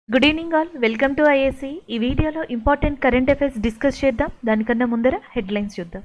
good evening all welcome to IAC ఈ వీడియోలో important current affairs discuss చేద్దాం దానికన్నా ముందర హెడ్లైన్స్ చూద్దాం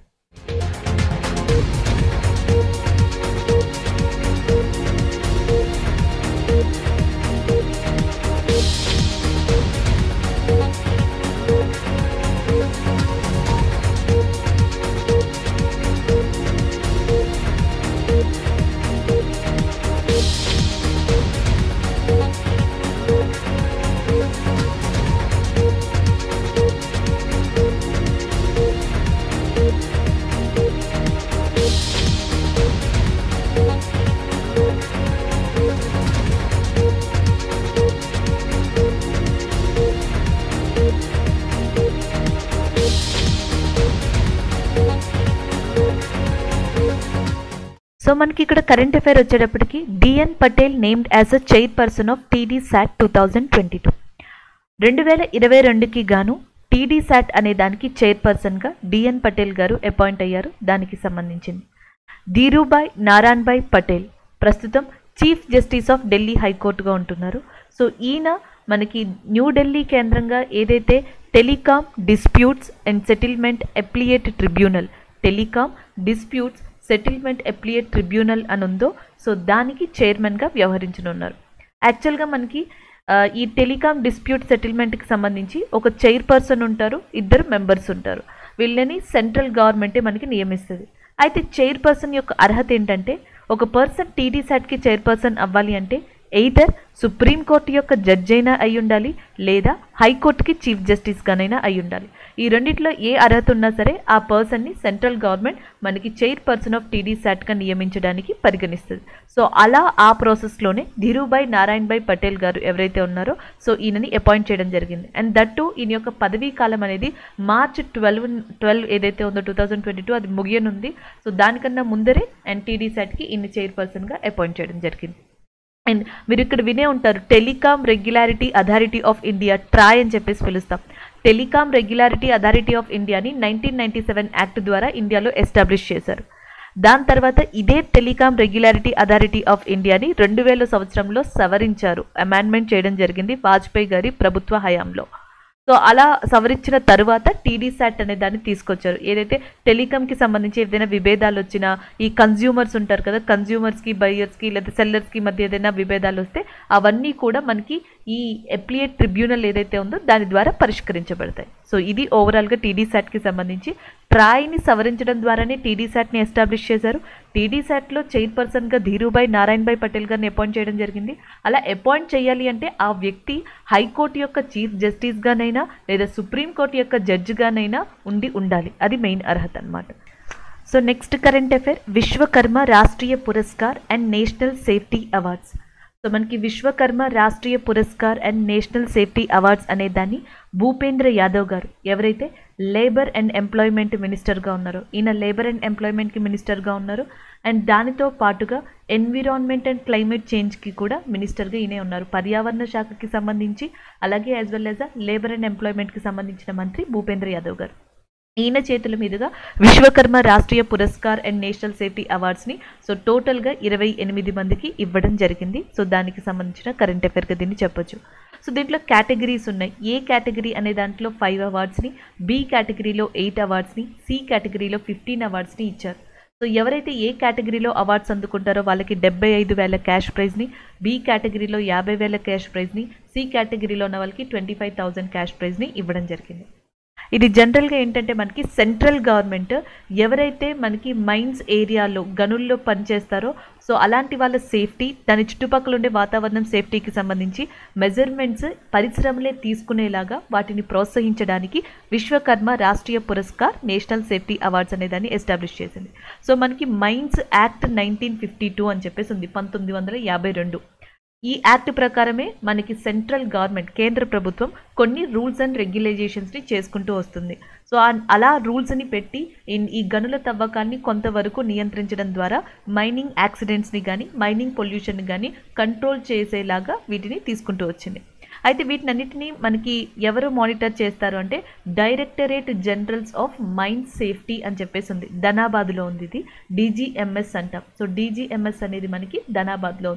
సో మనకి ఇక్కడ కరెంట్ అఫైర్ వచ్చేటప్పటికి DN Patel named as a chair person of TD SAT two thousand twenty two రెండు వేల ఇరవై రెండుకి గాను టీడీ శాట్ అనే దానికి చైర్పర్సన్గా డిఎన్ పటేల్ గారు అపాయింట్ అయ్యారు దానికి సంబంధించింది ధీరుభాయ్ నారాయణభాయ్ పటేల్ ప్రస్తుతం చీఫ్ జస్టిస్ ఆఫ్ ఢిల్లీ హైకోర్టుగా ఉంటున్నారు సో ఈయన మనకి న్యూఢిల్లీ కేంద్రంగా ఏదైతే telecom disputes and settlement appellate tribunal telecom disputes settlement appellate tribunal అని ఉందో సో దానికి చైర్మన్గా వ్యవహరించనున్నారు యాక్చువల్గా మనకి ఆ, ఈ టెలికాం డిస్ప్యూట్ సెటిల్మెంట్కి సంబంధించి ఒక చైర్పర్సన్ ఉంటారు ఇద్దరు మెంబర్స్ ఉంటారు వీళ్ళని సెంట్రల్ గవర్నమెంటే మనకి నియమిస్తుంది అయితే చైర్పర్సన్ యొక్క అర్హత ఏంటంటే ఒక పర్సన్ టీడీ శాట్కి చైర్పర్సన్ అవ్వాలి అంటే ఎయిదర్ సుప్రీంకోర్టు యొక్క జడ్జ్ అయినా అయి ఉండాలి లేదా హైకోర్టుకి చీఫ్ జస్టిస్గానైనా అయి ఉండాలి ఈ రెండిట్లో ఏ అర్హత ఉన్నా సరే ఆ పర్సన్ని సెంట్రల్ గవర్నమెంట్ మనకి చైర్ పర్సన్ ఆఫ్ టీడీ శాట్గా నియమించడానికి పరిగణిస్తుంది సో అలా ఆ ప్రాసెస్లోనే ధీరుభాయ్ నారాయణభాయ్ పటేల్ గారు ఎవరైతే ఉన్నారో సో ఈయనని అపాయింట్ చేయడం జరిగింది అండ్ దట్టు ఈయన యొక్క పదవీ కాలం అనేది మార్చ్ ట్వెల్వ్ ట్వెల్వ్ ఏదైతే ఉందో టూ థౌజండ్ ట్వంటీ టూ అది ముగియనుంది సో దానికన్నా ముందరే అండ్ టీడీ శాట్కి ఈయన చైర్ పర్సన్గా అపాయింట్ చేయడం జరిగింది అండ్ మీరు ఇక్కడ వినే ఉంటారు telecom regularity authority of India TRAI అని చెప్పేసి పిలుస్తాం టెలికాం రెగ్యులారిటీ అథారిటీ ఆఫ్ ఇండియాని నైన్టీన్ నైన్టీ సెవెన్ యాక్ట్ ద్వారా ఇండియాలో ఎస్టాబ్లిష్ చేశారు దాని తర్వాత ఇదే టెలికాం రెగ్యులారిటీ అథారిటీ ఆఫ్ ఇండియాని రెండు వేల సంవత్సరంలో సవరించారు అమెండ్మెంట్ చేయడం జరిగింది వాజ్పేయి గారి ప్రభుత్వ హయాంలో సో అలా సవరించిన తరువాత టీడీ శాట్ అనే దాన్ని తీసుకొచ్చారు ఏదైతే టెలికాంకి సంబంధించి ఏదైనా విభేదాలు వచ్చినా ఈ కన్జ్యూమర్స్ ఉంటారు కదా కన్జ్యూమర్స్కి బయ్యర్స్కి లేదా సెల్లర్స్కి మధ్య ఏదైనా విభేదాలు వస్తే అవన్నీ కూడా మనకి ఈ అప్లియేట్ ట్రిబ్యునల్ ఏదైతే ఉందో దాని ద్వారా పరిష్కరించబడతాయి సో ఇది ఓవరాల్గా టీడీ శాట్కి సంబంధించి ట్రాయ్ని సవరించడం ద్వారానే టీడీ శాట్ని ఎస్టాబ్లిష్ చేశారు టీడీ శాట్లో చైర్పర్సన్గా ధీరుభాయ్ నారాయణభాయ్ పటేల్ గారిని అపాయింట్ చేయడం జరిగింది అలా అపాయింట్ చేయాలి అంటే ఆ వ్యక్తి హైకోర్టు యొక్క చీఫ్ జస్టిస్గానైనా లేదా సుప్రీంకోర్టు యొక్క జడ్జిగానైనా ఉండి ఉండాలి అది మెయిన్ అర్హత అన్నమాట so next current affair Vishwakarma Rashtriya Puraskar and national safety awards so మనకి Vishwakarma Rashtriya Puraskar and national safety awards అనే దాన్ని భూపేంద్ర యాదవ్ గారు ఎవరైతే లేబర్ అండ్ ఎంప్లాయ్మెంట్ మినిస్టర్గా ఉన్నారో ఈయన లేబర్ అండ్ ఎంప్లాయ్మెంట్కి మినిస్టర్గా ఉన్నారు అండ్ దానితో పాటుగా ఎన్విరాన్మెంట్ అండ్ క్లైమేట్ చేంజ్కి కూడా మినిస్టర్గా ఈయనే ఉన్నారు పర్యావరణ శాఖకి సంబంధించి అలాగే as well as labour and ఎంప్లాయ్మెంట్కి సంబంధించిన మంత్రి భూపేంద్ర యాదవ్ గారు ఈయన చేతుల మీదుగా Vishwakarma Rashtriya Puraskar and national safety అవార్డ్స్ని సో టోటల్గా ఇరవై ఎనిమిది మందికి ఇవ్వడం జరిగింది సో దానికి సంబంధించిన కరెంట్ అఫైర్గా దీన్ని చెప్పొచ్చు సో దీంట్లో కేటగిరీస్ ఉన్నాయి ఏ కేటగిరీ అనే దాంట్లో ఫైవ్ అవార్డ్స్ని బి కేటగిరీలో ఎయిట్ అవార్డ్స్ని సి కేటగిరీలో ఫిఫ్టీన్ అవార్డ్స్ని ఇచ్చారు సో ఎవరైతే ఏ కేటగిరీలో అవార్డ్స్ అందుకుంటారో వాళ్ళకి డెబ్బై ఐదు వేల క్యాష్ ప్రైజ్ని బి కేటగిరీలో యాభై వేల క్యాష్ ప్రైజ్ని సి కేటగిరీలో ఉన్న వాళ్ళకి ట్వంటీ ఫైవ్ థౌజండ్ క్యాష్ ప్రైజ్ని ఇవ్వడం జరిగింది ఇది జనరల్గా ఏంటంటే మనకి సెంట్రల్ గవర్నమెంట్ ఎవరైతే మనకి మైన్స్ ఏరియాలో గనుల్లో పనిచేస్తారో సో అలాంటి వాళ్ళ సేఫ్టీ దాని చుట్టుపక్కల ఉండే వాతావరణం సేఫ్టీకి సంబంధించి మెజర్మెంట్స్ పరిశ్రమలే తీసుకునేలాగా వాటిని ప్రోత్సహించడానికి Vishwakarma Rashtriya Puraskar national safety awards అనే దాన్ని ఎస్టాబ్లిష్ చేసింది సో మనకి mines act nineteen fifty two అని చెప్పేసి ఉంది పంతొమ్మిది వందల యాభై రెండు ఈ యాక్ట్ ప్రకారమే మనకి సెంట్రల్ గవర్నమెంట్ కేంద్ర ప్రభుత్వం కొన్ని రూల్స్ అండ్ రెగ్యులేషన్స్ని చేసుకుంటూ వస్తుంది సో ఆ- అలా రూల్స్ని పెట్టి ఇన్- ఈ గనుల తవ్వకాన్ని కొంతవరకు నియంత్రించడం ద్వారా మైనింగ్ యాక్సిడెంట్స్ని కానీ మైనింగ్ పొల్యూషన్ని కానీ కంట్రోల్ చేసేలాగా వీటిని తీసుకుంటూ వచ్చింది అయితే వీటినన్నిటిని మనకి ఎవరు మానిటర్ చేస్తారు అంటే directorate generals of mine safety అని చెప్పేసి ఉంది ధనాబాద్లో ఉంది ఇది డీజీఎంఎస్ అంటాం సో డీజీఎంఎస్ అనేది మనకి ధనాబాద్లో ఉంది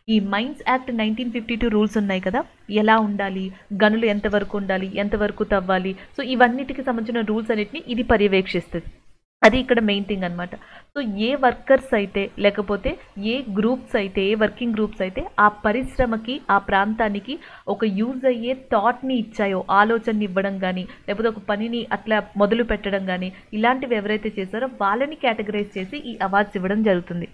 ఈ mines act nineteen fifty two rules ఉన్నాయి కదా ఎలా ఉండాలి గనులు ఎంతవరకు ఉండాలి ఎంతవరకు తవ్వాలి సో ఇవన్నిటికి సంబంధించిన రూల్స్ అన్నిటిని ఇది పర్యవేక్షిస్తుంది అది ఇక్కడ మెయిన్ థింగ్ అనమాట సో ఏ వర్కర్స్ అయితే లేకపోతే ఏ గ్రూప్స్ అయితే ఏ వర్కింగ్ గ్రూప్స్ అయితే ఆ పరిశ్రమకి ఆ ప్రాంతానికి ఒక యూజ్ అయ్యే థాట్ని ఇచ్చాయో ఆలోచనని ఇవ్వడం కానీ లేకపోతే ఒక పనిని అట్లా మొదలు పెట్టడం కానీ ఇలాంటివి ఎవరైతే చేశారో వాళ్ళని కేటగరైజ్ చేసి ఈ అవార్డ్స్ ఇవ్వడం జరుగుతుంది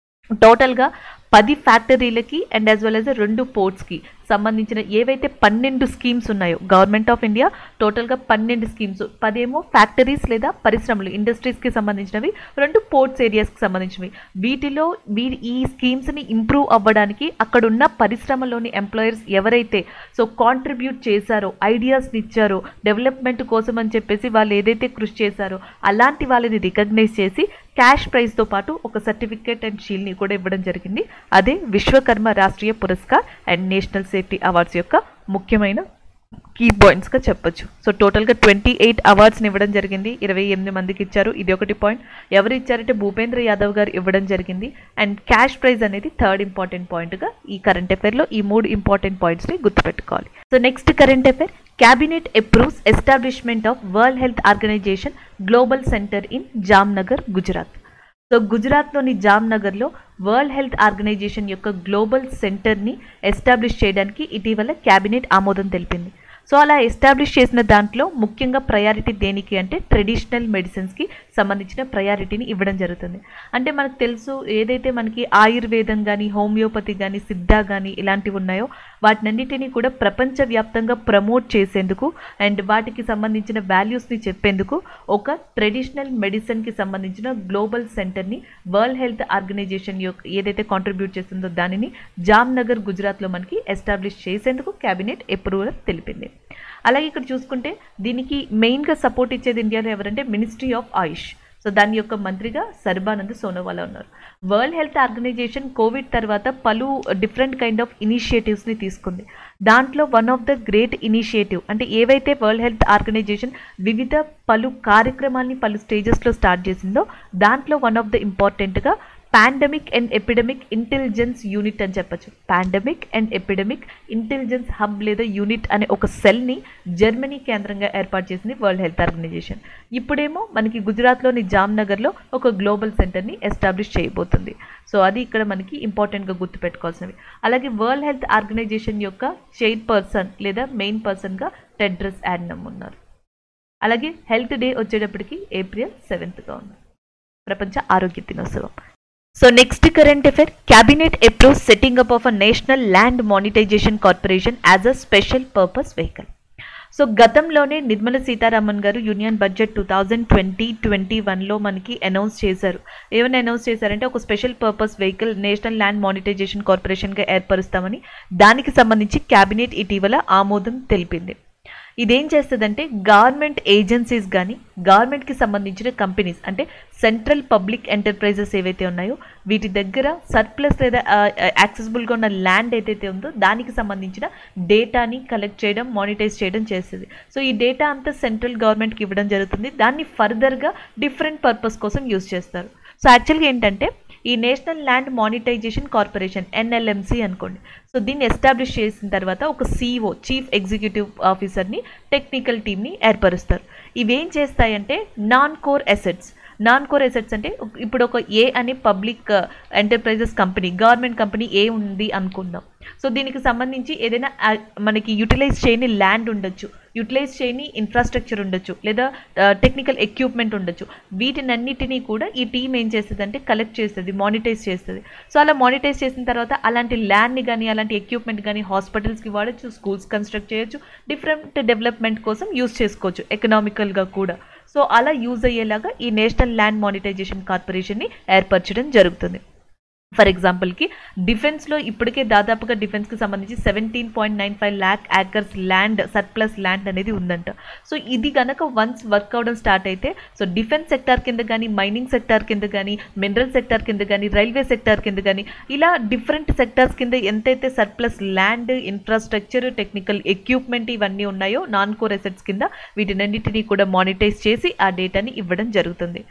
టోటల్గా పది ఫ్యాక్టరీలకి అండ్ యాజ్ వెల్ యాజ్ రెండు పోర్ట్స్కి సంబంధించిన ఏవైతే పన్నెండు స్కీమ్స్ ఉన్నాయో గవర్నమెంట్ ఆఫ్ ఇండియా టోటల్గా పన్నెండు స్కీమ్స్ పదేమో ఫ్యాక్టరీస్ లేదా పరిశ్రమలు ఇండస్ట్రీస్కి సంబంధించినవి రెండు పోర్ట్స్ ఏరియాస్కి సంబంధించినవి వీటిలో వీ ఈ స్కీమ్స్ని ఇంప్రూవ్ అవ్వడానికి అక్కడున్న పరిశ్రమలోని ఎంప్లాయర్స్ ఎవరైతే సో కాంట్రిబ్యూట్ చేశారో ఐడియాస్ని ఇచ్చారో డెవలప్మెంట్ కోసం అని చెప్పేసి వాళ్ళు ఏదైతే కృషి చేశారో అలాంటి వాళ్ళని రికగ్నైజ్ చేసి క్యాష్ ప్రైజ్తో పాటు ఒక సర్టిఫికేట్ అండ్ షీల్డ్ని కూడా ఇవ్వడం జరిగింది అదే Vishwakarma Rashtriya Puraskar and national safety awards యొక్క ముఖ్యమైన కీ పాయింట్స్గా చెప్పొచ్చు సో టోటల్గా ట్వంటీ ఎయిట్ అవార్డ్స్ని ఇవ్వడం జరిగింది ఇరవై ఎనిమిది మందికి ఇచ్చారు ఇది ఒకటి పాయింట్ ఎవరు ఇచ్చారంటే భూపేంద్ర యాదవ్ గారు ఇవ్వడం జరిగింది అండ్ క్యాష్ ప్రైజ్ అనేది థర్డ్ ఇంపార్టెంట్ పాయింట్గా ఈ కరెంట్ అఫైర్లో ఈ మూడు ఇంపార్టెంట్ పాయింట్స్ని గుర్తుపెట్టుకోవాలి so next current affair cabinet approves establishment of world health organisation global centre in Jamnagar Gujarat so గుజరాత్లోని జామ్నగర్లో వరల్డ్ హెల్త్ ఆర్గనైజేషన్ యొక్క గ్లోబల్ సెంటర్ని ఎస్టాబ్లిష్ చేయడానికి ఇటీవల క్యాబినెట్ ఆమోదం తెలిపింది సో అలా ఎస్టాబ్లిష్ చేసిన దాంట్లో ముఖ్యంగా ప్రయారిటీ దేనికి అంటే ట్రెడిషనల్ మెడిసిన్స్కి సంబంధించిన ప్రయారిటీని ఇవ్వడం జరుగుతుంది అంటే మనకు తెలుసు ఏదైతే మనకి ఆయుర్వేదం కానీ హోమియోపతి కానీ సిద్ధా కానీ ఇలాంటివి ఉన్నాయో వాటినన్నిటినీ కూడా ప్రపంచవ్యాప్తంగా ప్రమోట్ చేసేందుకు అండ్ వాటికి సంబంధించిన వాల్యూస్ని చెప్పేందుకు ఒక ట్రెడిషనల్ మెడిసిన్కి సంబంధించిన గ్లోబల్ సెంటర్ని వరల్డ్ హెల్త్ ఆర్గనైజేషన్ యొక్క ఏదైతే కాంట్రిబ్యూట్ చేస్తుందో దానిని జామ్నగర్ గుజరాత్లో మనకి ఎస్టాబ్లిష్ చేసేందుకు క్యాబినెట్ అప్రూవల్ తెలిపింది అలాగే ఇక్కడ చూసుకుంటే దీనికి మెయిన్గా సపోర్ట్ ఇచ్చేది ఇండియాలో ఎవరంటే మినిస్ట్రీ ఆఫ్ ఆయుష్ సో దాని యొక్క మంత్రిగా సర్బానంద్ సోనోవాలా ఉన్నారు వరల్డ్ హెల్త్ ఆర్గనైజేషన్ కోవిడ్ తర్వాత పలు డిఫరెంట్ కైండ్ ఆఫ్ ఇనిషియేటివ్స్ని తీసుకుంది దాంట్లో one of the great initiative అంటే ఏవైతే వరల్డ్ హెల్త్ ఆర్గనైజేషన్ వివిధ పలు కార్యక్రమాల్ని పలు స్టేజెస్లో స్టార్ట్ చేసిందో దాంట్లో వన్ ఆఫ్ ద ఇంపార్టెంట్గా pandemic and epidemic intelligence unit అని చెప్పొచ్చు pandemic and epidemic intelligence hub లేదా యూనిట్ అనే ఒక సెల్ని జర్మనీ కేంద్రంగా ఏర్పాటు చేసింది వరల్డ్ హెల్త్ ఆర్గనైజేషన్ ఇప్పుడేమో మనకి గుజరాత్లోని జామ్నగర్లో ఒక గ్లోబల్ సెంటర్ని ఎస్టాబ్లిష్ చేయబోతుంది సో అది ఇక్కడ మనకి ఇంపార్టెంట్గా గుర్తుపెట్టుకోవాల్సినవి అలాగే వరల్డ్ హెల్త్ ఆర్గనైజేషన్ యొక్క చైర్ పర్సన్ లేదా మెయిన్ పర్సన్గా టెడ్రస్ యాడ్నమ్ ఉన్నారు అలాగే హెల్త్ డే వచ్చేటప్పటికి ఏప్రిల్ సెవెంత్గా ఉంది ప్రపంచ ఆరోగ్య దినోత్సవం so next current affair cabinet approve setting up of a national land monetisation corporation as a special purpose vehicle so గతంలోనే నిర్మల సీతారామన్ గారు union budget two thousand twenty twenty వన్లో మనకి అనౌన్స్ చేశారు ఏమైనా అనౌన్స్ చేశారంటే ఒక special purpose vehicle national land monetisation కార్పొరేషన్గా ఏర్పరుస్తామని దానికి సంబంధించి క్యాబినెట్ ఇటీవల ఆమోదం తెలిపింది ఇదేం చేస్తుందంటే గవర్నమెంట్ ఏజెన్సీస్ కానీ గవర్నమెంట్కి సంబంధించిన కంపెనీస్ అంటే సెంట్రల్ పబ్లిక్ ఎంటర్ప్రైజెస్ ఏవైతే ఉన్నాయో వీటి దగ్గర సర్ప్లస్ లేదా యాక్సెసిబుల్గా ఉన్న ల్యాండ్ ఏదైతే ఉందో దానికి సంబంధించిన డేటాని కలెక్ట్ చేయడం మానిటైజ్ చేయడం చేస్తుంది సో ఈ డేటా అంతా సెంట్రల్ గవర్నమెంట్కి ఇవ్వడం జరుగుతుంది దాన్ని ఫర్దర్గా డిఫరెంట్ పర్పస్ కోసం యూజ్ చేస్తారు సో యాక్చువల్గా ఏంటంటే ఈ national land monetisation corporation NLMC అనుకోండి సో దీన్ని ఎస్టాబ్లిష్ చేసిన తర్వాత ఒక సిఇఓ చీఫ్ ఎగ్జిక్యూటివ్ ఆఫీసర్ని టెక్నికల్ టీమ్ని ఏర్పరుస్తారు ఇవేం చేస్తాయంటే non core assets non core assets అంటే ఇప్పుడు ఒక ఏ అనే public enterprises company government company A ఉంది అనుకుందాం సో దీనికి సంబంధించి ఏదైనా ఆ, మనకి యూటిలైజ్ చేయని ల్యాండ్ ఉండొచ్చు యూటిలైజ్ చేయని ఇన్ఫ్రాస్ట్రక్చర్ ఉండొచ్చు లేదా టెక్నికల్ ఎక్విప్మెంట్ ఉండొచ్చు వీటినన్నిటినీ కూడా ఈ టీం ఏం చేస్తుంది అంటే కలెక్ట్ చేస్తుంది మానిటైజ్ చేస్తుంది సో అలా మానిటైజ్ చేసిన తర్వాత అలాంటి ల్యాండ్ని కానీ అలాంటి ఎక్విప్మెంట్ కానీ హాస్పిటల్స్కి వాడచ్చు స్కూల్స్ కన్స్ట్రక్ట్ చేయొచ్చు డిఫరెంట్ డెవలప్మెంట్ కోసం యూస్ చేసుకోవచ్చు ఎకనామికల్గా కూడా సో అలా యూజ్ అయ్యేలాగా ఈ నేషనల్ ల్యాండ్ మానిటైజేషన్ కార్పొరేషన్ని ఏర్పరచడం జరుగుతుంది ఫర్ ఎగ్జాంపుల్కి డిఫెన్స్లో ఇప్పటికే దాదాపుగా డిఫెన్స్కి సంబంధించి seventeen point nine five lakh acres land surplus land అనేది ఉందంట సో ఇది కనుక వన్స్ వర్క్ అవడం స్టార్ట్ అయితే సో డిఫెన్స్ సెక్టార్ కింద కానీ మైనింగ్ సెక్టార్ కింద కానీ మినరల్ సెక్టార్ కింద కానీ రైల్వే సెక్టార్ కింద కానీ ఇలా డిఫరెంట్ సెక్టార్స్ కింద ఎంతైతే surplus land infrastructure technical equipment ఇవన్నీ ఉన్నాయో నాన్ కోర్ ఎసెట్స్ కింద వీటినన్నిటినీ కూడా మానిటైజ్ చేసి ఆ డేటాని ఇవ్వడం జరుగుతుంది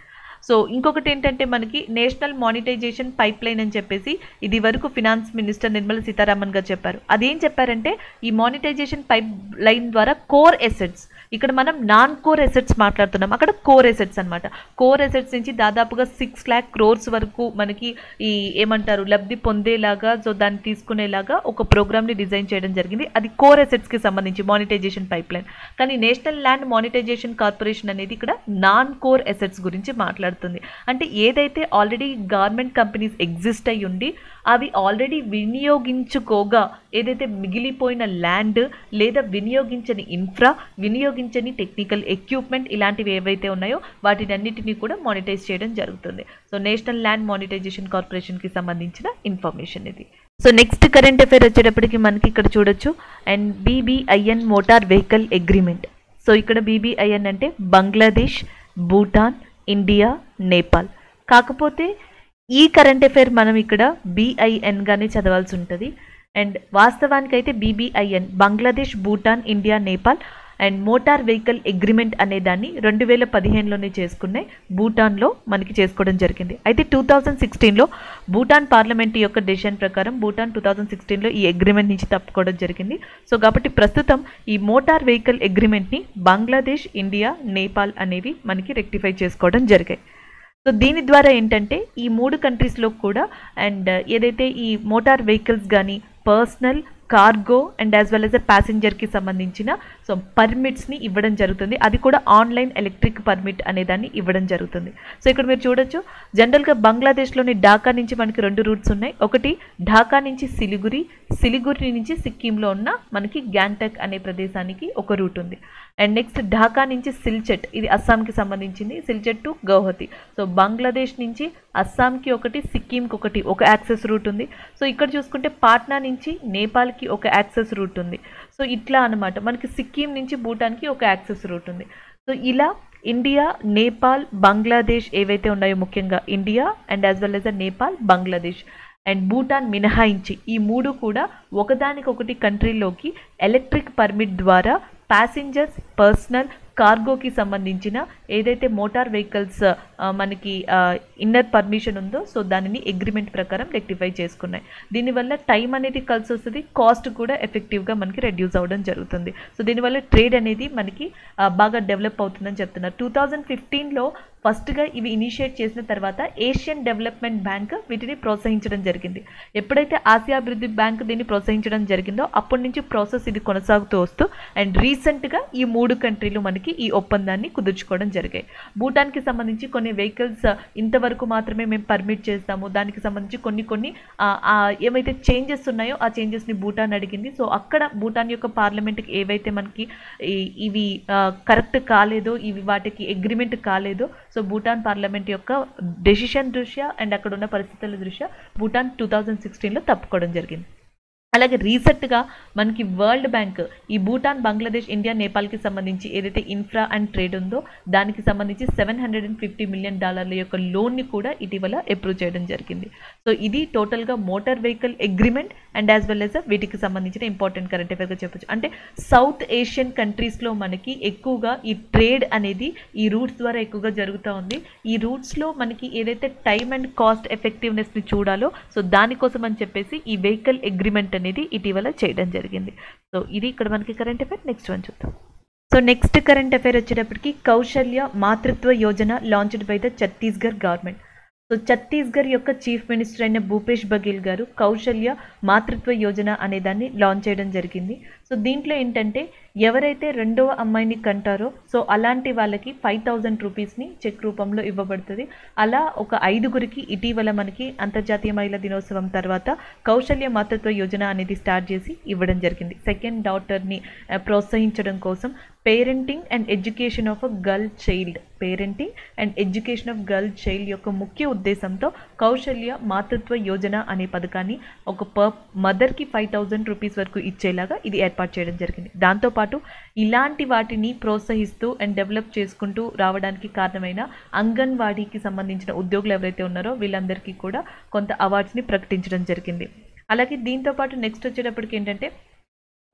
సో ఇంకొకటి ఏంటంటే మనకి నేషనల్ మానిటైజేషన్ పైప్ లైన్ అని చెప్పేసి ఇది వరకు ఫినాన్స్ మినిస్టర్ నిర్మలా సీతారామన్ గారు చెప్పారు అదేం చెప్పారంటే ఈ మానిటైజేషన్ పైప్ లైన్ ద్వారా కోర్ ఎసెట్స్ ఇక్కడ మనం నాన్ కోర్ ఎసెట్స్ మాట్లాడుతున్నాం అక్కడ కోర్ ఎసెట్స్ అన్నమాట కోర్ ఎసెట్స్ నుంచి దాదాపుగా సిక్స్ ల్యాక్ క్రోర్స్ వరకు మనకి ఈ ఏమంటారు లబ్ధి పొందేలాగా సో దాన్ని తీసుకునేలాగా ఒక ప్రోగ్రామ్ని డిజైన్ చేయడం జరిగింది అది కోర్ ఎసెట్స్కి సంబంధించి మానిటైజేషన్ పైప్ లైన్ కానీ నేషనల్ ల్యాండ్ మానిటైజేషన్ కార్పొరేషన్ అనేది ఇక్కడ నాన్ కోర్ ఎసెట్స్ గురించి మాట్లాడుతుంది అంటే ఏదైతే ఆల్రెడీ గవర్నమెంట్ కంపెనీస్ ఎగ్జిస్ట్ అయి ఉండి అవి ఆల్రెడీ వినియోగించుకోగా ఏదైతే మిగిలిపోయిన ల్యాండ్ లేదా వినియోగించని ఇన్ఫ్రా వినియోగించని టెక్నికల్ ఎక్విప్మెంట్ ఇలాంటివి ఏవైతే ఉన్నాయో వాటిని అన్నిటినీ కూడా మానిటైజ్ చేయడం జరుగుతుంది సో నేషనల్ ల్యాండ్ మానిటైజేషన్ కార్పొరేషన్కి సంబంధించిన ఇన్ఫర్మేషన్ ఇది సో నెక్స్ట్ కరెంట్ అఫైర్ వచ్చేటప్పటికి మనకి ఇక్కడ చూడొచ్చు and BBIN motor vehicle agreement so ఇక్కడ బీబీఐఎన్ అంటే బంగ్లాదేశ్ భూటాన్ ఇండియా నేపాల్ కాకపోతే ఈ కరెంట్ అఫైర్ మనం ఇక్కడ బీఐఎన్గానే చదవాల్సి ఉంటుంది అండ్ వాస్తవానికి అయితే BBIN Bangladesh Bhutan India Nepal and motor vehicle agreement అనే దాన్ని రెండు వేల పదిహేనులోనే చేసుకున్నాయి భూటాన్లో మనకి చేసుకోవడం జరిగింది అయితే టూ థౌజండ్ సిక్స్టీన్లో భూటాన్ పార్లమెంట్ యొక్క డెసిషన్ ప్రకారం భూటాన్ టూ థౌజండ్ సిక్స్టీన్లో ఈ అగ్రిమెంట్ నుంచి తప్పుకోవడం జరిగింది సో కాబట్టి ప్రస్తుతం ఈ మోటార్ వెహికల్ అగ్రిమెంట్ని బంగ్లాదేశ్ ఇండియా నేపాల్ అనేవి మనకి రెక్టిఫై చేసుకోవడం జరిగాయి సో దీని ద్వారా ఏంటంటే ఈ మూడు కంట్రీస్లో కూడా అండ్ ఏదైతే ఈ మోటార్ వెహికల్స్ కానీ personal cargo and as well as a ప్యాసింజర్కి సంబంధించిన సో పర్మిట్స్ని ఇవ్వడం జరుగుతుంది అది కూడా ఆన్లైన్ ఎలక్ట్రిక్ పర్మిట్ అనేదాన్ని ఇవ్వడం జరుగుతుంది సో ఇక్కడ మీరు చూడొచ్చు జనరల్గా బంగ్లాదేశ్లోని ఢాకా నుంచి మనకి రెండు రూట్స్ ఉన్నాయి ఒకటి ఢాకా నుంచి సిలిగురి సిలిగురి నుంచి సిక్కింలో ఉన్న మనకి గ్యాంగ్టక్ అనే ప్రదేశానికి ఒక రూట్ ఉంది అండ్ నెక్స్ట్ ఢాకా నుంచి సిల్చెట్ ఇది అస్సాంకి సంబంధించింది సిల్చెట్ టు గౌహతి సో బంగ్లాదేశ్ నుంచి అస్సాంకి ఒకటి సిక్కింకి ఒకటి ఒక యాక్సెస్ రూట్ ఉంది సో ఇక్కడ చూసుకుంటే పాట్నా నుంచి నేపాల్కి ఒక యాక్సెస్ రూట్ ఉంది సో ఇట్లా అనమాట మనకి సిక్కిం నుంచి భూటాన్కి ఒక యాక్సెస్ రూట్ ఉంది సో ఇలా ఇండియా నేపాల్ బంగ్లాదేశ్ ఏవైతే ఉన్నాయో ముఖ్యంగా India and as well as a Nepal Bangladesh and Bhutan మినహాయించి ఈ మూడు కూడా ఒకదానికొకటి కంట్రీలోకి ఎలక్ట్రిక్ పర్మిట్ ద్వారా ప్యాసింజర్స్ పర్సనల్ కార్గోకి సంబంధించిన ఏదైతే మోటార్ వెహికల్స్ మనకి ఇన్నర్ పర్మిషన్ ఉందో సో దానిని అగ్రిమెంట్ ప్రకారం రెక్టిఫై చేసుకున్నాయి దీనివల్ల టైం అనేది కలిసి వస్తుంది కాస్ట్ కూడా ఎఫెక్టివ్గా మనకి రెడ్యూస్ అవ్వడం జరుగుతుంది సో దీనివల్ల ట్రేడ్ అనేది మనకి ఆ, బాగా డెవలప్ అవుతుందని చెప్తున్నారు టూ థౌజండ్ ఫిఫ్టీన్లో ఫస్ట్గా ఇవి ఇనిషియేట్ చేసిన తర్వాత ఏషియన్ డెవలప్మెంట్ బ్యాంక్ వీటిని ప్రోత్సహించడం జరిగింది ఎప్పుడైతే ఆసియా అభివృద్ధి బ్యాంక్ దీన్ని ప్రోత్సహించడం జరిగిందో అప్పటి నుంచి ప్రాసెస్ ఇది కొనసాగుతూ వస్తూ అండ్ రీసెంట్గా ఈ మూడు కంట్రీలు మనకి ఈ ఒప్పందాన్ని కుదుర్చుకోవడం జరిగాయి భూటాన్కి సంబంధించి కొన్ని వెహికల్స్ ఇంతవరకు మాత్రమే మేము పర్మిట్ చేస్తాము దానికి సంబంధించి కొన్ని కొన్ని ఆ, ఆ, ఏమైతే చేంజెస్ ఉన్నాయో ఆ చేంజెస్ని భూటాన్ అడిగింది సో అక్కడ భూటాన్ యొక్క పార్లమెంట్కి ఏవైతే మనకి ఈ- ఇవి కరెక్ట్ కాలేదో ఇవి వాటికి అగ్రిమెంట్ కాలేదో సో భూటాన్ పార్లమెంట్ యొక్క డెసిషన్ దృష్ట్యా అండ్ అక్కడ ఉన్న పరిస్థితుల దృష్ట్యా భూటాన్ టూ థౌజండ్ సిక్స్టీన్లో తప్పుకోవడం జరిగింది అలాగే రీసెంట్గా మనకి వరల్డ్ బ్యాంక్ ఈ భూటాన్ బంగ్లాదేశ్ ఇండియా నేపాల్కి సంబంధించి ఏదైతే ఇన్ఫ్రా అండ్ ట్రేడ్ ఉందో దానికి సంబంధించి seven hundred and fifty million డాలర్ల యొక్క లోన్ని కూడా ఇటీవల అప్రూవ్ చేయడం జరిగింది సో ఇది టోటల్గా motor vehicle agreement and as well as వీటికి సంబంధించిన ఇంపార్టెంట్ కరెంట్ అఫేర్గా చెప్పొచ్చు అంటే సౌత్ ఏషియన్ కంట్రీస్లో మనకి ఎక్కువగా ఈ ట్రేడ్ అనేది ఈ రూట్స్ ద్వారా ఎక్కువగా జరుగుతూ ఉంది ఈ రూట్స్లో మనకి ఏదైతే టైం అండ్ కాస్ట్ ఎఫెక్టివ్నెస్ని చూడాలో సో దానికోసం అని చెప్పేసి ఈ వెహికల్ అగ్రిమెంట్ అనేది ఇటీవల చేయడం జరిగింది సో ఇది ఇక్కడ మనకి కరెంట్ అఫేర్ నెక్స్ట్ వన్ చూద్దాం సో నెక్స్ట్ కరెంట్ అఫైర్ వచ్చేటప్పటికి Kaushalya Matritva Yojana launched by the Chhattisgarh government so Chhattisgarh యొక్క చీఫ్ మినిస్టర్ అయిన భూపేష్ బఘేల్ గారు కౌశల్య మాతృత్వ యోజన అనే దాన్ని లాంచ్ చేయడం జరిగింది సో దీంట్లో ఏంటంటే ఎవరైతే రెండవ అమ్మాయిని కంటారో సో అలాంటి వాళ్ళకి ఫైవ్ థౌజండ్ రూపీస్ని చెక్ రూపంలో ఇవ్వబడుతుంది అలా ఒక ఐదుగురికి ఇటీవల మనకి అంతర్జాతీయ మహిళా దినోత్సవం తర్వాత కౌశల్య మాతృత్వ యోజన అనేది స్టార్ట్ చేసి ఇవ్వడం జరిగింది సెకండ్ డాటర్ని ప్రోత్సహించడం కోసం parenting and education of a girl child parenting and education of girl child యొక్క ముఖ్య ఉద్దేశంతో కౌశల్య మాతృత్వ యోజన అనే పథకాన్ని ఒక పర్ మదర్కి ఫైవ్ థౌజండ్ రూపీస్ వరకు ఇచ్చేలాగా ఇది ఏర్పాటు చేయడం జరిగింది దాంతోపాటు ఇలాంటి వాటిని ప్రోత్సహిస్తూ అండ్ డెవలప్ చేసుకుంటూ రావడానికి కారణమైన అంగన్వాడీకి సంబంధించిన ఉద్యోగులు ఎవరైతే ఉన్నారో వీళ్ళందరికీ కూడా కొంత అవార్డ్స్ని ప్రకటించడం జరిగింది అలాగే దీంతోపాటు నెక్స్ట్ వచ్చేటప్పటికి ఏంటంటే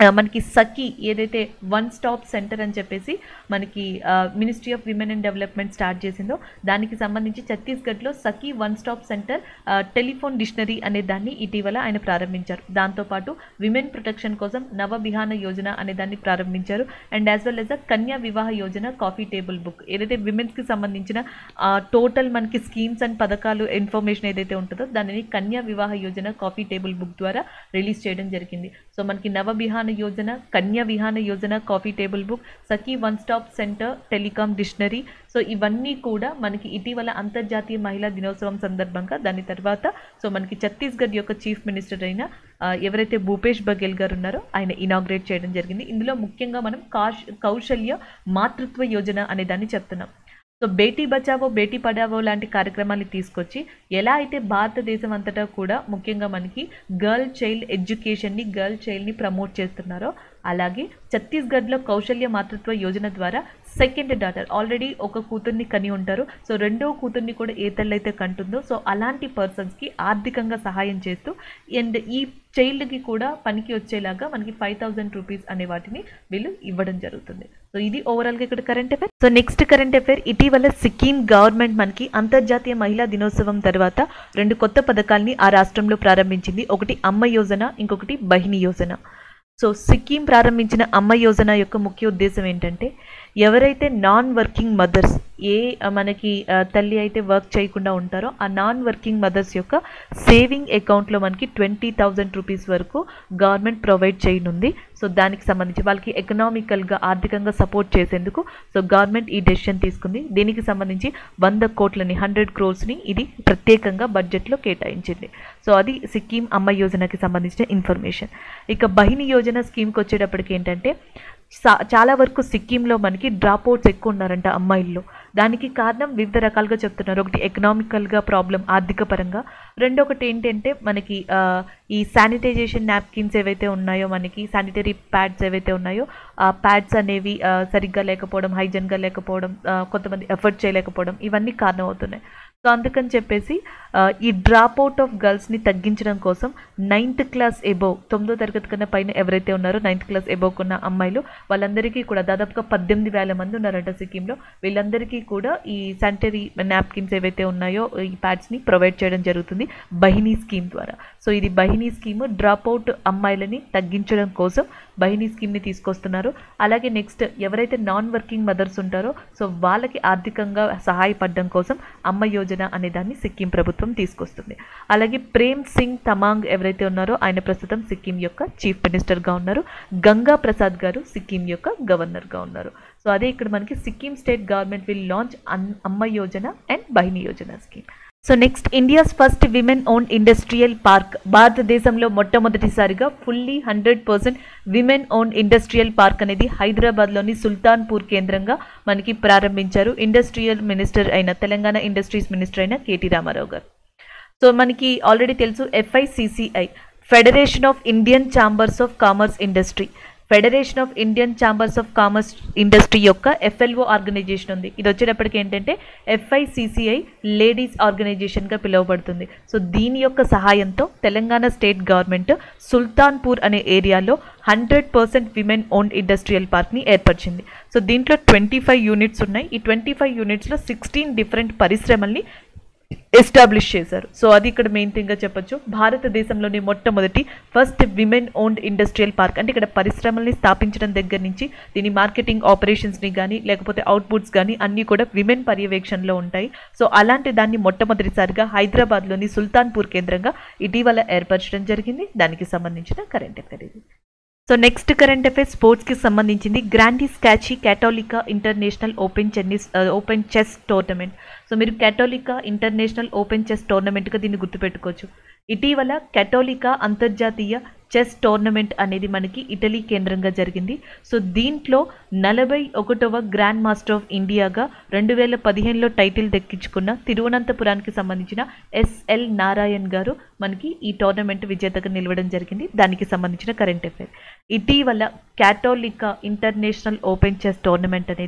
ఆ, మనకి సఖీ ఏదైతే వన్ స్టాప్ సెంటర్ అని చెప్పేసి మనకి ministry of women and development start చేసిందో దానికి సంబంధించి ఛత్తీస్గఢ్లో Sakhi one stop centre telephone dictionary అనే దాన్ని ఇటీవల ఆయన ప్రారంభించారు దాంతోపాటు విమెన్ ప్రొటెక్షన్ కోసం నవ విహాన యోజన అనే దాన్ని ప్రారంభించారు and as well as a Kanya Vivah Yojana coffee table book ఏదైతే విమెన్స్కి సంబంధించిన టోటల్ మనకి స్కీమ్స్ అండ్ పథకాలు ఇన్ఫర్మేషన్ ఏదైతే ఉంటుందో దానిని Kanya Vivah Yojana coffee table book ద్వారా రిలీజ్ చేయడం జరిగింది సో మనకి Nava Vihana Yojana Kanya Vihana Yojana coffee table book Sakhi one stop centre telecom dictionary so ఇవన్నీ కూడా మనకి ఇటీవల అంతర్జాతీయ మహిళా దినోత్సవం సందర్భంగా దాని తర్వాత సో మనకి ఛత్తీస్గఢ్ యొక్క చీఫ్ మినిస్టర్ అయిన ఆ, ఎవరైతే భూపేష్ బఘేల్ గారు ఉన్నారో ఆయన ఇనాగ్రేట్ చేయడం జరిగింది ఇందులో ముఖ్యంగా మనం కాష్ కౌశల్య మాతృత్వ యోజన అనే దాన్ని చెప్తున్నాం సో బేటీ బచావో బేటీ పడావో లాంటి కార్యక్రమాన్ని తీసుకొచ్చి ఎలా అయితే భారతదేశం అంతటా కూడా ముఖ్యంగా మనకి గర్ల్ చైల్డ్ ఎడ్యుకేషన్ని గర్ల్ చైల్డ్ని ప్రమోట్ చేస్తున్నారో అలాగే ఛత్తీస్గఢ్లో కౌశల్య మాతృత్వ యోజన ద్వారా సెకండ్ డాటర్ ఆల్రెడీ ఒక కూతుర్ని కని ఉంటారు సో రెండో కూతుర్ని కూడా ఏ తల్లైతే కంటుందో సో అలాంటి పర్సన్స్కి ఆర్థికంగా సహాయం చేస్తూ అండ్ ఈ చైల్డ్కి కూడా పనికి వచ్చేలాగా మనకి ఫైవ్ థౌజండ్ రూపీస్ అనే వాటిని వీళ్ళు ఇవ్వడం జరుగుతుంది సో ఇది ఓవరాల్గా ఇక్కడ current affair so next current affair ఇటీవల సిక్కిం గవర్నమెంట్ మనకి అంతర్జాతీయ మహిళా దినోత్సవం తర్వాత రెండు కొత్త పథకాల్ని ఆ రాష్ట్రంలో ప్రారంభించింది ఒకటి అమ్మ యోజన ఇంకొకటి బహిని యోజన సో సిక్కిం ప్రారంభించిన అమ్మ యోజన యొక్క ముఖ్య ఉద్దేశం ఏంటంటే ఎవరైతే నాన్ వర్కింగ్ మదర్స్ ఏ ఆ, మనకి ఆ, తల్లి అయితే వర్క్ చేయకుండా ఉంటారో ఆ నాన్ వర్కింగ్ మదర్స్ యొక్క సేవింగ్ అకౌంట్లో మనకి ట్వంటీ థౌజండ్ రూపీస్ వరకు గవర్నమెంట్ ప్రొవైడ్ చేయనుంది సో దానికి సంబంధించి వాళ్ళకి ఎకనామికల్గా ఆర్థికంగా సపోర్ట్ చేసేందుకు సో గవర్నమెంట్ ఈ డెసిషన్ తీసుకుంది దీనికి సంబంధించి వంద కోట్లని హండ్రెడ్ క్రోర్స్ని ఇది ప్రత్యేకంగా బడ్జెట్లో కేటాయించింది సో అది సిక్కిం అమ్మ యోజనకి సంబంధించిన ఇన్ఫర్మేషన్ ఇక బహిని యోజన స్కీమ్కి వచ్చేటప్పటికి ఏంటంటే సా- చాలా వరకు సిక్కింలో మనకి డ్రాప్ అవుట్స్ ఎక్కువ ఉన్నారంట అమ్మాయిల్లో దానికి కారణం వివిధ రకాలుగా చెప్తున్నారు ఒకటి ఎకనామికల్గా ప్రాబ్లం ఆర్థిక పరంగా రెండొకటి ఏంటంటే మనకి ఆ, ఈ శానిటైజేషన్ నాప్కిన్స్ ఏవైతే ఉన్నాయో మనకి శానిటరీ ప్యాడ్స్ ఏవైతే ఉన్నాయో ఆ ప్యాడ్స్ అనేవి ఆ, సరిగ్గా లేకపోవడం హైజెన్గా లేకపోవడం ఆ, కొంతమంది ఎఫర్ట్ చేయలేకపోవడం ఇవన్నీ కారణం అవుతున్నాయి సో అందుకని చెప్పేసి ఆ, ఈ డ్రాప్ అవుట్ ఆఫ్ గర్ల్స్ని తగ్గించడం కోసం నైన్త్ క్లాస్ ఎబోవ్ తొమ్మిదో తరగతి కన్నా పైన ఎవరైతే ఉన్నారో నైన్త్ క్లాస్ ఎబోవ్ ఉన్న అమ్మాయిలు వాళ్ళందరికీ కూడా దాదాపుగా పద్దెనిమిది వేల మంది ఉన్నారంట సిక్కింలో వీళ్ళందరికీ కూడా ఈ శానిటరీ నాప్కిన్స్ ఏవైతే ఉన్నాయో ఈ ప్యాడ్స్ని ప్రొవైడ్ చేయడం జరుగుతుంది బహినీ స్కీమ్ ద్వారా సో ఇది బహినీ స్కీమ్ డ్రాప్ అవుట్ అమ్మాయిలని తగ్గించడం కోసం బహినీ స్కీమ్ని తీసుకొస్తున్నారు అలాగే నెక్స్ట్ ఎవరైతే నాన్ వర్కింగ్ మదర్స్ ఉంటారో సో వాళ్ళకి ఆర్థికంగా సహాయపడడం కోసం అమ్మ యోజన అనే దాన్ని సిక్కిం ప్రభుత్వం తీసుకొస్తుంది అలాగే ప్రేమ్ సింగ్ తమాంగ్ ఎవరైతే ఉన్నారో ఆయన ప్రస్తుతం సిక్కిం యొక్క చీఫ్ మినిస్టర్గా ఉన్నారు గంగా ప్రసాద్ గారు సిక్కిం యొక్క గవర్నర్గా ఉన్నారు సో అదే ఇక్కడ మనకి Sikkim state government will launch Amma Yojana and Bahini Yojana scheme so next India's first women own industrial park భారతదేశంలో మొట్టమొదటిసారిగా fully hundred percent women own industrial park అనేది హైదరాబాద్లోని సుల్తాన్పూర్ కేంద్రంగా మనకి ప్రారంభించారు ఇండస్ట్రియల్ మినిస్టర్ అయిన తెలంగాణ ఇండస్ట్రీస్ మినిస్టర్ అయిన కేటీ రామారావు గారు సో మనకి ఆల్రెడీ తెలుసు FICCI federation of Indian chambers of commerce industry federation of Indian chambers of commerce industry యొక్క ఎఫ్ఎల్ఓ ఆర్గనైజేషన్ ఉంది ఇది వచ్చేటప్పటికి ఏంటంటే ఎఫ్ఐసిసిఐ లేడీస్ ఆర్గనైజేషన్గా పిలువబడుతుంది సో దీని యొక్క సహాయంతో తెలంగాణ స్టేట్ గవర్నమెంట్ సుల్తాన్పూర్ అనే ఏరియాలో hundred percent women owned industrial పార్క్ని ఏర్పరిచింది సో దీంట్లో ట్వంటీ ఫైవ్ యూనిట్స్ ఉన్నాయి ఈ ట్వంటీ ఫైవ్ యూనిట్స్లో సిక్స్టీన్ డిఫరెంట్ పరిశ్రమల్ని ఎస్టాబ్లిష్ చేశారు సో అది ఇక్కడ మెయిన్ థింగ్గా చెప్పొచ్చు భారతదేశంలోని మొట్టమొదటి first women owned industrial park అంటే ఇక్కడ పరిశ్రమల్ని స్థాపించడం దగ్గర నుంచి దీని మార్కెటింగ్ ఆపరేషన్స్ని కానీ లేకపోతే అవుట్పుట్స్ కానీ అన్నీ కూడా విమెన్ పర్యవేక్షణలో ఉంటాయి సో అలాంటి దాన్ని మొట్టమొదటిసారిగా హైదరాబాద్లోని సుల్తాన్పూర్ కేంద్రంగా ఇటీవల ఏర్పరచడం జరిగింది దానికి సంబంధించిన కరెంట్ అఫైర్ ఇది సో నెక్స్ట్ కరెంట్ అఫైర్ స్పోర్ట్స్కి సంబంధించింది Grandi Scacchi Cattolica international open చెన్నిస్ ఓపెన్ చెస్ టోర్నమెంట్ సో మీరు క్యాటోలికా ఇంటర్నేషనల్ ఓపెన్ చెస్ టోర్నమెంట్గా దీన్ని గుర్తుపెట్టుకోవచ్చు ఇటీవల కెటోలికా అంతర్జాతీయ చెస్ టోర్నమెంట్ అనేది మనకి ఇటలీ కేంద్రంగా జరిగింది సో దీంట్లో నలభై ఒకటవ గ్రాండ్ మాస్టర్ ఆఫ్ ఇండియాగా రెండు వేల పదిహేనులో టైటిల్ దక్కించుకున్న తిరువనంతపురానికి సంబంధించిన ఎస్ఎల్ నారాయణ్ గారు మనకి ఈ టోర్నమెంట్ విజేతగా నిలవడం జరిగింది దానికి సంబంధించిన కరెంట్ అఫైర్ ఇటీవల Cattolica international open chess tournament అనేది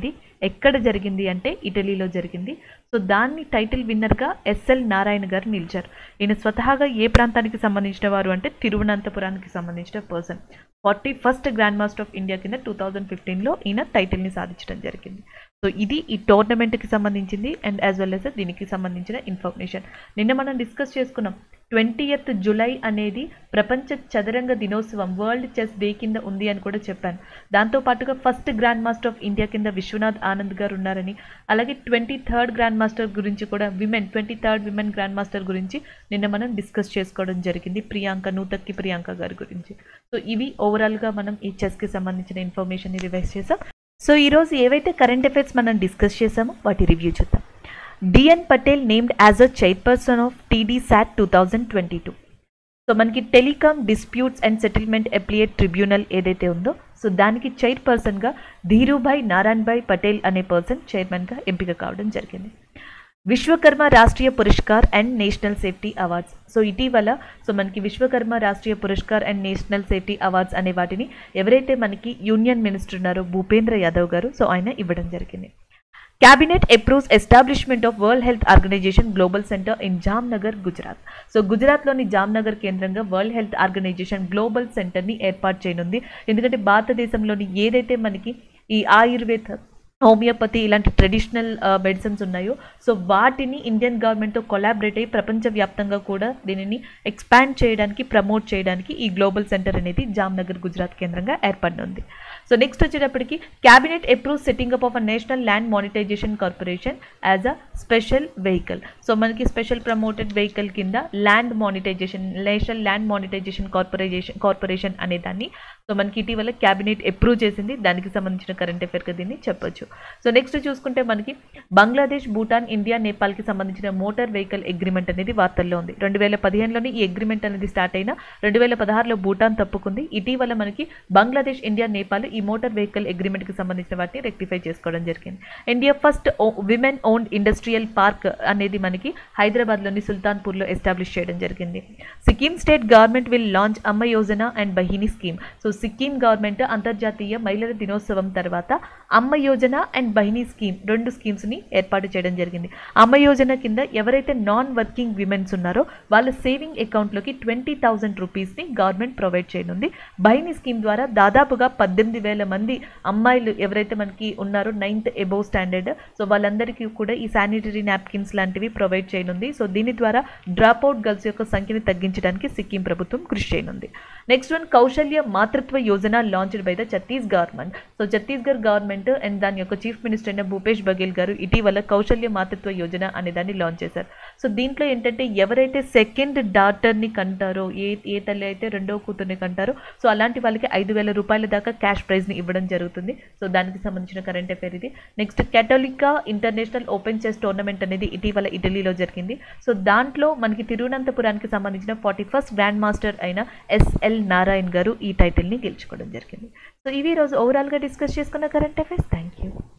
ఎక్కడ జరిగింది అంటే ఇటలీలో జరిగింది సో దాన్ని టైటిల్ విన్నర్గా ఎస్ఎల్ నారాయణ గారు నిలిచారు ఈయన స్వతహాగా ఏ ప్రాంతానికి సంబంధించిన వారు అంటే తిరువనంతపురానికి సంబంధించిన person forty first grand master of India కింద టూ థౌజండ్ ఫిఫ్టీన్లో ఈయన టైటిల్ని సాధించడం జరిగింది సో ఇది ఈ టోర్నమెంట్కి సంబంధించింది అండ్ యాజ్ వెల్ ఎస్ దీనికి సంబంధించిన ఇన్ఫర్మేషన్ నిన్న మనం డిస్కస్ చేసుకున్నాం ట్వంటీయత్ జులై అనేది ప్రపంచ చదరంగ దినోత్సవం వరల్డ్ చెస్ డే కింద ఉంది అని కూడా చెప్పాను దాంతో పాటుగా first grand master of India కింద విశ్వనాథ్ ఆనంద్ గారు ఉన్నారని అలాగే ట్వంటీ థర్డ్ గ్రాండ్ మాస్టర్ గురించి కూడా women twenty third women grand master గురించి నిన్న మనం డిస్కస్ చేసుకోవడం జరిగింది ప్రియాంక నూతక్కి ప్రియాంక గారి గురించి సో ఇవి ఓవరాల్గా మనం ఈ చెస్కి సంబంధించిన ఇన్ఫర్మేషన్ రివైజ్ చేసాం సో ఈరోజు ఏవైతే కరెంట్ అఫైర్స్ మనం డిస్కస్ చేసామో వాటి రివ్యూ చూద్దాం DN Patel named as a chairperson of TD SAT two thousand twenty two so మనకి telecom disputes and settlement appellate tribunal ఏదైతే ఉందో సో దానికి చైర్పర్సన్గా ధీరుభాయ్ నారాయణభాయ్ పటేల్ అనే పర్సన్ చైర్మన్గా ఎంపిక కావడం జరిగింది Vishwakarma Rashtriya Puraskar and national safety awards so ఇటీవల సో మనకి Vishwakarma Rashtriya Puraskar and national safety awards అనే వాటిని ఎవరైతే మనకి యూనియన్ మినిస్టర్ ఉన్నారో భూపేంద్ర యాదవ్ గారు సో ఆయన ఇవ్వడం జరిగింది cabinet approves establishment of world health organisation global centre in Jamnagar Gujarat so గుజరాత్లోని జామ్నగర్ కేంద్రంగా వరల్డ్ హెల్త్ ఆర్గనైజేషన్ గ్లోబల్ సెంటర్ని ఏర్పాటు చేయనుంది ఎందుకంటే భారతదేశంలోని ఏదైతే మనకి ఈ ఆయుర్వేద హోమియోపతి ఇలాంటి ట్రెడిషనల్ మెడిసిన్స్ ఉన్నాయో సో వాటిని ఇండియన్ గవర్నమెంట్తో కొలాబరేట్ అయ్యి ప్రపంచవ్యాప్తంగా కూడా దీనిని ఎక్స్పాండ్ చేయడానికి ప్రమోట్ చేయడానికి ఈ గ్లోబల్ సెంటర్ అనేది జామ్నగర్ గుజరాత్ కేంద్రంగా ఏర్పడనుంది సో నెక్స్ట్ వచ్చేటప్పటికి cabinet approve setting up of a national land monetisation corporation as a special vehicle so మనకి స్పెషల్ ప్రమోటెడ్ వెహికల్ కింద land monetisation national land monetisation corporation corporation అనే దాన్ని సో మనకి ఇటీవల క్యాబినెట్ అప్రూవ్ చేసింది దానికి సంబంధించిన కరెంట్ అఫేర్గా దీన్ని చెప్పొచ్చు సో నెక్స్ట్ చూసుకుంటే మనకి బంగ్లాదేశ్ భూటాన్ ఇండియా నేపాల్కి సంబంధించిన మోటార్ వెహికల్ అగ్రిమెంట్ అనేది వార్తల్లో ఉంది రెండు వేల పదిహేనులోని ఈ అగ్రిమెంట్ అనేది స్టార్ట్ అయిన రెండు వేల పదహారులో భూటాన్ తప్పుకుంది ఇటీవల మనకి బంగ్లాదేశ్ ఇండియా నేపాల్ ఈ మోటార్ వెహికల్ అగ్రిమెంట్కి సంబంధించిన వాటిని రెక్టిఫై చేసుకోవడం జరిగింది India first women owned industrial park అనేది మనకి హైదరాబాద్లోని సుల్తాన్పూర్లో ఎస్టాబ్లిష్ చేయడం జరిగింది Sikkim state government will launch Amma Yojana and Bahini scheme so Sikkim government అంతర్జాతీయ మహిళల దినోత్సవం తర్వాత అమ్మ యోజన అండ్ బహిని స్కీమ్ రెండు స్కీమ్స్ని ఏర్పాటు చేయడం జరిగింది అమ్మ యోజన కింద ఎవరైతే నాన్ వర్కింగ్ విమెన్స్ ఉన్నారో వాళ్ళ సేవింగ్ అకౌంట్లోకి ట్వంటీ థౌజండ్ రూపీస్ని గవర్నమెంట్ ప్రొవైడ్ చేయనుంది బహిని స్కీమ్ ద్వారా దాదాపుగా పద్దెనిమిది వేల మంది అమ్మాయిలు ఎవరైతే మనకి ఉన్నారో నైన్త్ ఎబోవ్ స్టాండర్డ్ సో వాళ్ళందరికీ కూడా ఈ శానిటరీ నాప్కిన్స్ లాంటివి ప్రొవైడ్ చేయనుంది సో దీని ద్వారా డ్రాప్ అవుట్ గర్ల్స్ యొక్క సంఖ్యని తగ్గించడానికి సిక్కిం ప్రభుత్వం కృషి చేయనుంది next one Kaushalya Matritva Yojana launched by the Chhattisgarh government so Chhattisgarh government and దాని యొక్క చీఫ్ మినిస్టర్ అయిన భూపేష్ బఘేల్ గారు ఇటీవల కౌశల్య మాతృత్వ యోజన అనే దాన్ని లాంచ్ చేశారు సో దీంట్లో ఏంటంటే ఎవరైతే సెకండ్ డాటర్ని కంటారో ఏ ఏ తల్లి అయితే రెండో కూతుర్ని కంటారో సో అలాంటి వాళ్ళకి ఐదు వేల రూపాయల దాకా క్యాష్ ప్రైజ్ని ఇవ్వడం జరుగుతుంది సో దానికి సంబంధించిన కరెంట్ అఫేర్ ఇది next Cattolica international open chess tournament అనేది ఇటీవల ఇటలీలో జరిగింది సో దాంట్లో మనకి తిరువనంతపురానికి సంబంధించిన ఫార్టీ ఫస్ట్ గ్రాండ్ మాస్టర్ అయిన ఎస్ఎల్ నారాయణ్ గారు ఈ టైటిల్ని గెలుచుకోవడం జరిగింది సో ఇవి రోజు ఓవరాల్గా డిస్కస్ చేసుకున్న కరెంట్ అఫైర్స్ థ్యాంక్ యూ